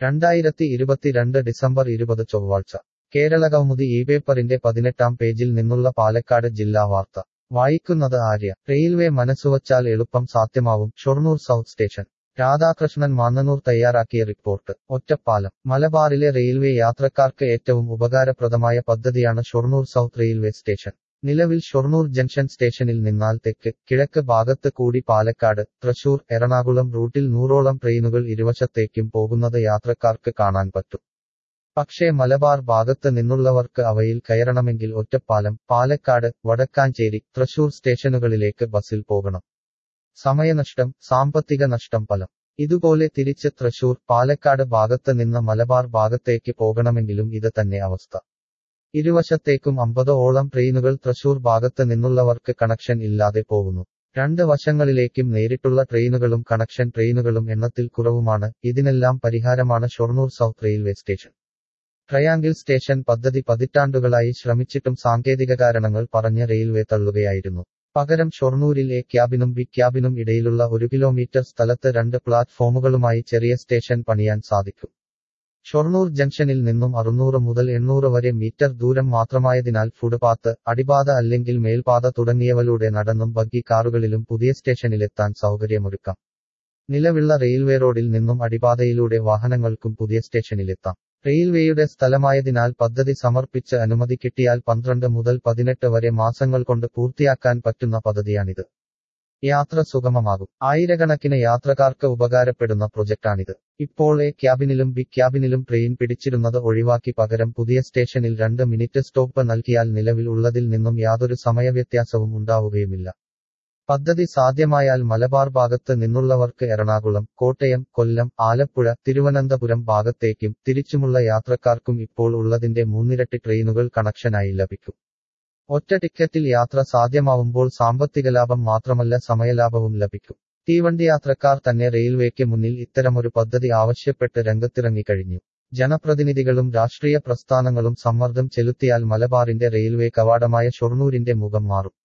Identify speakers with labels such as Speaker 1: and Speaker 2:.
Speaker 1: രണ്ടായിരത്തി ഇരുപത്തിരണ്ട് ഡിസംബർ ഇരുപത് ചൊവ്വാഴ്ച കേരള കൗമുദി ഈ പേപ്പറിന്റെ പതിനെട്ടാം പേജിൽ നിന്നുള്ള പാലക്കാട് ജില്ലാ വാർത്ത വായിക്കുന്നത് ആര്യ റെയിൽവേ മനസ്സുവച്ചാൽ എളുപ്പം സാധ്യമാവും ഷൊർണൂർ സൗത്ത് സ്റ്റേഷൻ രാധാകൃഷ്ണൻ മാന്നനൂർ തയ്യാറാക്കിയ റിപ്പോർട്ട് ഒറ്റപ്പാലം മലബാറിലെ റെയിൽവേ യാത്രക്കാർക്ക് ഏറ്റവും ഉപകാരപ്രദമായ പദ്ധതിയാണ് ഷൊർണൂർ സൗത്ത് റെയിൽവേ സ്റ്റേഷൻ നിലവിൽ ഷൊർണൂർ ജംഗ്ഷൻ സ്റ്റേഷനിൽ നിന്നാൽ തെക്ക് കിഴക്ക് ഭാഗത്ത് കൂടി പാലക്കാട് തൃശൂർ എറണാകുളം റൂട്ടിൽ നൂറോളം ട്രെയിനുകൾ ഇരുവശത്തേക്കും പോകുന്നത് യാത്രക്കാർക്ക് കാണാൻ പറ്റും പക്ഷേ മലബാർ ഭാഗത്ത് നിന്നുള്ളവർക്ക് അവയിൽ കയറണമെങ്കിൽ ഒറ്റപ്പാലം പാലക്കാട് വടക്കാഞ്ചേരി തൃശൂർ സ്റ്റേഷനുകളിലേക്ക് ബസ്സിൽ പോകണം സമയനഷ്ടം സാമ്പത്തിക നഷ്ടം ഫലം ഇതുപോലെ തിരിച്ച് തൃശൂർ പാലക്കാട് ഭാഗത്ത് നിന്ന് മലബാർ ഭാഗത്തേക്ക് പോകണമെങ്കിലും ഇത് തന്നെ അവസ്ഥ ഇരുവശത്തേക്കും അമ്പതോളം ട്രെയിനുകൾ തൃശൂർ ഭാഗത്ത് നിന്നുള്ളവർക്ക് കണക്ഷൻ ഇല്ലാതെ പോകുന്നു രണ്ട് വശങ്ങളിലേക്കും നേരിട്ടുള്ള ട്രെയിനുകളും കണക്ഷൻ ട്രെയിനുകളും എണ്ണത്തിൽ കുറവുമാണ് ഇതിനെല്ലാം പരിഹാരമാണ് Shoranur south railway station triangle station പദ്ധതി പതിറ്റാണ്ടുകളായി ശ്രമിച്ചിട്ടും സാങ്കേതിക കാരണങ്ങൾ പറഞ്ഞ് റെയിൽവേ തള്ളുകയായിരുന്നു പകരം ഷൊർണൂരിൽ എ ക്യാബിനും ബി ക്യാബിനും ഇടയിലുള്ള ഒരു കിലോമീറ്റർ സ്ഥലത്ത് രണ്ട് പ്ലാറ്റ്ഫോമുകളുമായി ചെറിയ സ്റ്റേഷൻ പണിയാൻ സാധിക്കും ഷൊർണൂർ ജംഗ്ഷനിൽ നിന്നും അറുന്നൂറ് മുതൽ എണ്ണൂറ് വരെ മീറ്റർ ദൂരം മാത്രമായതിനാൽ ഫുട്പാത്ത് അടിപാത അല്ലെങ്കിൽ മേൽപാത തുടങ്ങിയവലൂടെ നടന്നും ബഗ്ഗി കാറുകളിലും പുതിയ സ്റ്റേഷനിലെത്താൻ സൗകര്യമൊരുക്കാം നിലവിലുള്ള റെയിൽവേ റോഡിൽ നിന്നും അടിപാതയിലൂടെ വാഹനങ്ങൾക്കും പുതിയ സ്റ്റേഷനിലെത്താം റെയിൽവേയുടെ സ്ഥലമായതിനാൽ പദ്ധതി സമർപ്പിച്ച് അനുമതി കിട്ടിയാൽ പന്ത്രണ്ട് മുതൽ പതിനെട്ട് വരെ മാസങ്ങൾ കൊണ്ട് പൂർത്തിയാക്കാൻ പറ്റുന്ന പദ്ധതിയാണിത് യാത്ര സുഗമമാകും ആയിരക്കണക്കിന് യാത്രക്കാർക്ക് ഉപകാരപ്പെടുന്ന പ്രൊജക്ടാണിത് ഇപ്പോൾ എ ക്യാബിനിലും ബി ക്യാബിനിലും ട്രെയിൻ പിടിച്ചിരുന്നത് ഒഴിവാക്കി പകരം പുതിയ സ്റ്റേഷനിൽ രണ്ട് മിനിറ്റ് സ്റ്റോപ്പ് നൽകിയാൽ നിലവിൽ ഉള്ളതിൽ നിന്നും യാതൊരു സമയവ്യത്യാസവും ഉണ്ടാവുകയുമില്ല പദ്ധതി സാധ്യമായാൽ മലബാർ ഭാഗത്ത് നിന്നുള്ളവർക്ക് എറണാകുളം കോട്ടയം കൊല്ലം ആലപ്പുഴ തിരുവനന്തപുരം ഭാഗത്തേക്കും തിരിച്ചുമുള്ള യാത്രക്കാർക്കും ഇപ്പോൾ ഉള്ളതിന്റെ മൂന്നിരട്ടി ട്രെയിനുകൾ കണക്ഷനായി ലഭിക്കും ഒറ്റ ടിക്കറ്റിൽ യാത്ര സാധ്യമാവുമ്പോൾ സാമ്പത്തിക ലാഭം മാത്രമല്ല സമയലാഭവും ലഭിക്കും തീവണ്ടി യാത്രക്കാർ തന്നെ റെയിൽവേക്ക് മുന്നിൽ ഇത്തരമൊരു പദ്ധതി ആവശ്യപ്പെട്ട് രംഗത്തിറങ്ങിക്കഴിഞ്ഞു ജനപ്രതിനിധികളും രാഷ്ട്രീയ പ്രസ്ഥാനങ്ങളും സമ്മർദ്ദം ചെലുത്തിയാൽ മലബാറിന്റെ റെയിൽവേ കവാടമായ ഷൊർണൂരിന്റെ മുഖം മാറും